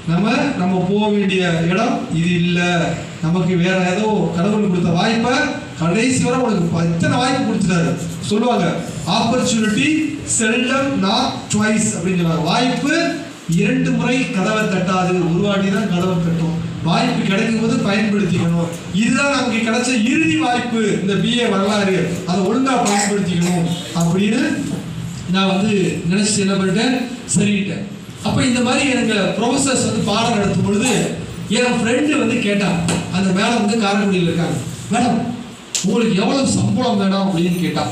நம்ம நம்ம போக வேண்டிய இடம் இது இல்லை நமக்கு வேற ஏதோ கடவுள் கொடுத்த வாய்ப்பை கடைசி வரை உனக்கு எத்தனை வாய்ப்பு கொடுத்துட்டாரு சொல்லுவாங்க ஆப்பர்ச்சுனிட்டி செல்லம் நாட் ட்வைஸ் அப்படின்னு சொல்லுவாங்க வாய்ப்பு இரண்டு முறை கதவை தட்டாது ஒரு வாட்டி தான் கதவை தட்டும் வாய்ப்பு கிடைக்கும் போது பயன்படுத்திக்கணும் இதுதான் நமக்கு கிடைச்ச இறுதி வாய்ப்பு இந்த பிஏ வரலாறு அதை ஒழுங்கா பயன்படுத்திக்கணும் அப்படின்னு நான் வந்து நினைச்சு என்ன பண்ணிட்டேன் சரிட்டேன் அப்ப இந்த மாதிரி எனக்கு ப்ரொஃபசர்ஸ் வந்து பாடம் நடத்தும் பொழுது என் ஃப்ரெண்டு வந்து கேட்டான் அந்த மேடம் வந்து காரைக்குடியில் இருக்காங்க மேடம் உங்களுக்கு எவ்வளவு சம்பளம் வேணும் அப்படின்னு கேட்டான்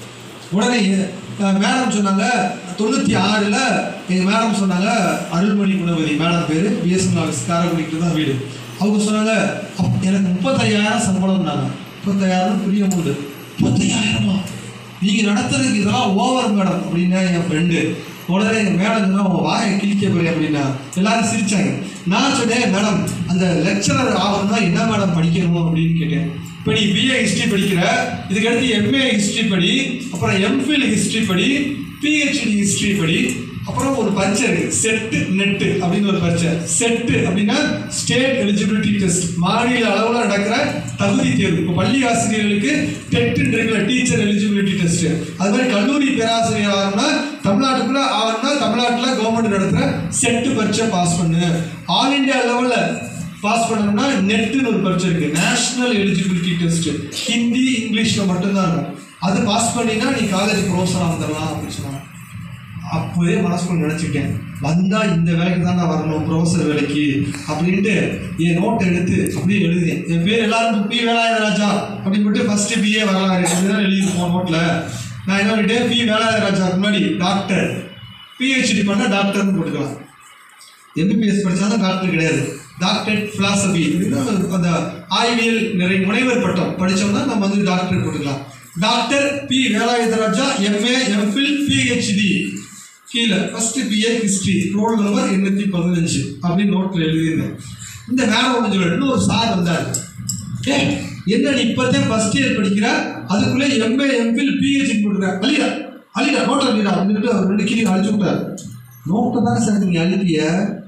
உடனே அஹ், மேடம் சொன்னாங்க தொண்ணூற்றி ஆறில் எங்கள் மேடம் சொன்னாங்க அருள்மணி குணவதி மேடம் பேர் பிஎஸ்என் ஆஃபீஸ் காரைக்குடிக்கு தான் வீடு அவங்க சொன்னாங்க "அப்- எனக்கு முப்பத்தையாயிரம் சம்பளம்னாங்க முப்பத்தையாயிரம் புரிய முடியுது முப்பத்தையாயிரமா நீங்கள் நடத்துறதுக்கு இதெல்லாம் ஓவர் மேடம் அப்படின்னா என் ஃப்ரெண்டு உடனே எங்கள் மேடம் சொன்னா உன் வாயை கிழிக்க போய் அப்படின்னா எல்லாரும் சிரிச்சாங்க நான் சொன்னேன் மேடம் அந்த லெக்சரர் ஆகணும்னா என்ன மேடம் படிக்கணும் அப்படின்னு கேட்டேன் இப்போ நீ பிஏ ஹிஸ்ட்ரி படிக்கிற இதுக்கடுத்து எம்ஏ ஹிஸ்ட்ரி படி அப்புறம் எம்ஃபில் ஹிஸ்ட்ரி படி பிஹெச்டி ஹிஸ்ட்ரி படி அப்புறம் ஒரு பரீட்சை இருக்கு செட்டு நெட்டு அப்படின்னு ஒரு பரீட்சை செட்டு அப்படின்னா ஸ்டேட் எலிஜிபிலிட்டி டெஸ்ட் மாநில அளவில் நடக்கிற தகுதி தேர்வு இப்போ பள்ளி ஆசிரியர்களுக்கு டெட்டுன்னு இருக்குல்ல டீச்சர் எலிஜிபிலிட்டி டெஸ்ட் அது மாதிரி கல்லூரி பேராசிரியர் ஆகணும்னா தமிழ்நாட்டுக்குள்ள ஆகணும்னா தமிழ்நாட்டில் கவர்மெண்ட் நடத்துகிற செட்டு பரீட்சை பாஸ் பண்ணு ஆல் இந்தியா லெவலில் பாஸ் பண்ணணும்னா நெட்டுன்னு ஒரு பரீட்சை இருக்கு நேஷனல் எலிஜிபிலிட்டி டெஸ்ட் ஹிந்தி இங்கிலீஷ்ல மட்டும்தான் இருக்கும் அது பாஸ் பண்ணினா நீ காலேஜ் ப்ரொஃபஸர் வந்துடலாம் அப்படின்னு சொன்னாங்க அப்போதே மனசுக்குள்ள நினச்சிக்கிட்டேன் வந்தா இந்த வேலைக்கு தான் நான் வரணும் ப்ரொஃபஸர் வேலைக்கு அப்படின்ட்டு என் நோட்டை எடுத்து அப்படியே எழுதினேன் என் பேர் எல்லாரும் பி வேலாயுத ராஜா அப்படின்னு போட்டு ஃபர்ஸ்ட் பிஏ வரலாறு அப்படிதான் எழுதிருப்போம் நோட்டில் நான் என்ன பண்ணிட்டேன் பி வேலாயுத ராஜாவுக்கு முன்னாடி டாக்டர் பிஹெச்டி பண்ண டாக்டர்னு போட்டுக்கலாம் எம்பிபிஎஸ் படிச்சாலும் டாக்டர் கிடையாது டாக்டர் பிலாசபி அந்த ஆய்வியல் நிறைய முனைவர் பட்டம் படிச்சோம்னா நம்ம வந்து டாக்டர் போட்டுக்கலாம் doctor P Velayudharaja MA MPhil PhD கீழே first BA history roll number எண்ணூற்றி பதினஞ்சு அப்படின்னு நோட்டில் எழுதியிருந்தேன் இந்த மேடம் ஒன்று சொல்லிட்டு ஒரு சார் வந்தார் ஏ என்ன நீ இப்போதான் ஃபர்ஸ்ட் இயர் படிக்கிற அதுக்குள்ளே எம்ஏ எம்ஃபில் பிஹெச்டி போட்டுக்கிற அழிடா அழிடா நோட்டை அழிடா அப்படின்ட்டு அவர் ரெண்டு கீழே அழிச்சு விட்டார் நோட்டை தான் சார் நீங்கள் அழுத்திய